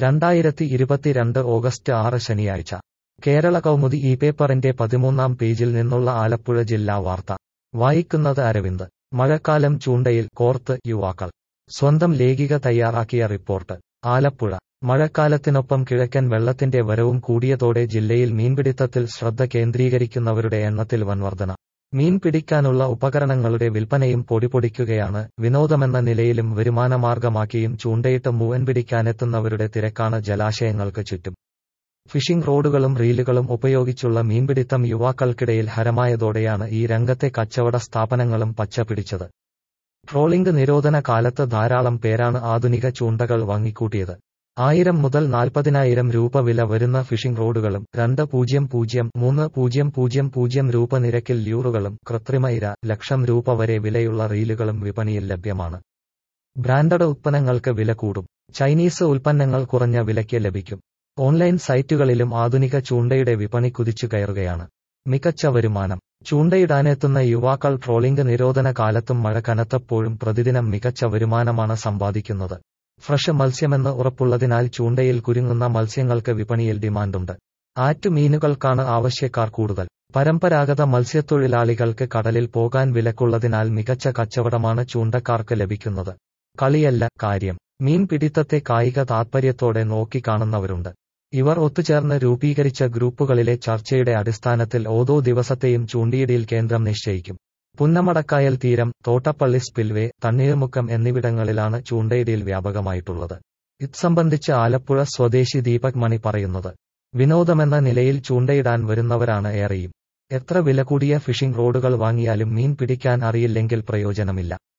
രണ്ടായിരത്തി ഇരുപത്തിരണ്ട് ഓഗസ്റ്റ് ആറ് ശനിയാഴ്ച കേരള കൗമുദി ഈ പേപ്പറിന്റെ പതിമൂന്നാം പേജിൽ നിന്നുള്ള ആലപ്പുഴ ജില്ലാ വാർത്ത വായിക്കുന്നത് അരവിന്ദ് മഴക്കാലം ചൂണ്ടയിൽ കോർത്ത് യുവാക്കൾ സ്വന്തം ലേഖിക തയ്യാറാക്കിയ റിപ്പോർട്ട് ആലപ്പുഴ മഴക്കാലത്തിനൊപ്പം കിഴക്കൻ വെള്ളത്തിന്റെ വരവും കൂടിയതോടെ ജില്ലയിൽ മീൻപിടുത്തത്തിൽ ശ്രദ്ധ കേന്ദ്രീകരിക്കുന്നവരുടെ എണ്ണത്തിൽ വൻവർധന മീൻ പിടിക്കാനുള്ള ഉപകരണങ്ങളുടെ വിൽപ്പനയും പൊടിപൊടിക്കുകയാണ് വിനോദമെന്ന നിലയിലും വരുമാനമാർഗമാക്കിയും ചൂണ്ടയിട്ട് മൂവൻ പിടിക്കാനെത്തുന്നവരുടെ തിരക്കാണ് ജലാശയങ്ങൾക്ക് ചുറ്റും ഫിഷിംഗ് റോഡുകളും റീലുകളും ഉപയോഗിച്ചുള്ള മീൻപിടിത്തം യുവാക്കൾക്കിടയിൽ ഹരമായതോടെയാണ് ഈ രംഗത്തെ കച്ചവട സ്ഥാപനങ്ങളും പച്ച പിടിച്ചത് ട്രോളിംഗ് നിരോധന കാലത്ത് ധാരാളം പേരാണ് ആധുനിക ചൂണ്ടകൾ വാങ്ങിക്കൂട്ടിയത് ആയിരം മുതൽ നാൽപ്പതിനായിരം രൂപ വില വരുന്ന ഫിഷിംഗ് റോഡുകളും രണ്ട് പൂജ്യം പൂജ്യം മൂന്ന് പൂജ്യം പൂജ്യം പൂജ്യം രൂപ നിരക്കിൽ ല്യൂറുകളും കൃത്രിമ ഇര ലക്ഷം രൂപ വരെ വിലയുള്ള റീലുകളും വിപണിയിൽ ലഭ്യമാണ് ബ്രാൻഡഡ് ഉത്പന്നങ്ങൾക്ക് വില കൂടും ചൈനീസ് ഉൽപ്പന്നങ്ങൾ കുറഞ്ഞ വിലയ്ക്ക് ലഭിക്കും ഓൺലൈൻ സൈറ്റുകളിലും ആധുനിക ചൂണ്ടയുടെ വിപണി കുതിച്ചു കയറുകയാണ് മികച്ച വരുമാനം ചൂണ്ടയിടാനെത്തുന്ന യുവാക്കൾ ട്രോളിംഗ് നിരോധന കാലത്തും മഴ കനത്തപ്പോഴും പ്രതിദിനം മികച്ച വരുമാനമാണ് സമ്പാദിക്കുന്നത് ഫ്രഷ് മത്സ്യമെന്ന് ഉറപ്പുള്ളതിനാൽ ചൂണ്ടയിൽ കുരുങ്ങുന്ന മത്സ്യങ്ങൾക്ക് വിപണിയിൽ ഡിമാൻഡുണ്ട് ആറ്റുമീനുകൾക്കാണ് ആവശ്യക്കാർ കൂടുതൽ പരമ്പരാഗത മത്സ്യത്തൊഴിലാളികൾക്ക് കടലിൽ പോകാൻ വിലക്കുള്ളതിനാൽ മികച്ച കച്ചവടമാണ് ചൂണ്ടക്കാർക്ക് ലഭിക്കുന്നത് കളിയല്ല കാര്യം മീൻ പിടിത്തത്തെ കായിക താത്പര്യത്തോടെ നോക്കിക്കാണുന്നവരുണ്ട് ഇവർ ഒത്തുചേർന്ന് രൂപീകരിച്ച ഗ്രൂപ്പുകളിലെ ചർച്ചയുടെ അടിസ്ഥാനത്തിൽ ഓരോ ദിവസത്തെയും ചൂണ്ടിയിടിയിൽ കേന്ദ്രം നിശ്ചയിക്കും പുന്നമടക്കായൽ തീരം തോട്ടപ്പള്ളി സ്പിൽവേ തണ്ണീർമുക്കം എന്നിവിടങ്ങളിലാണ് ചൂണ്ടയിടിയിൽ വ്യാപകമായിട്ടുള്ളത് ഇത് സംബന്ധിച്ച് ആലപ്പുഴ സ്വദേശി ദീപക് മണി പറയുന്നത് വിനോദമെന്ന നിലയിൽ ചൂണ്ടയിടാൻ വരുന്നവരാണ് ഏറെയും എത്ര വില കൂടിയ ഫിഷിംഗ് റോഡുകൾ വാങ്ങിയാലും മീൻ പിടിക്കാൻ അറിയില്ലെങ്കിൽ പ്രയോജനമില്ല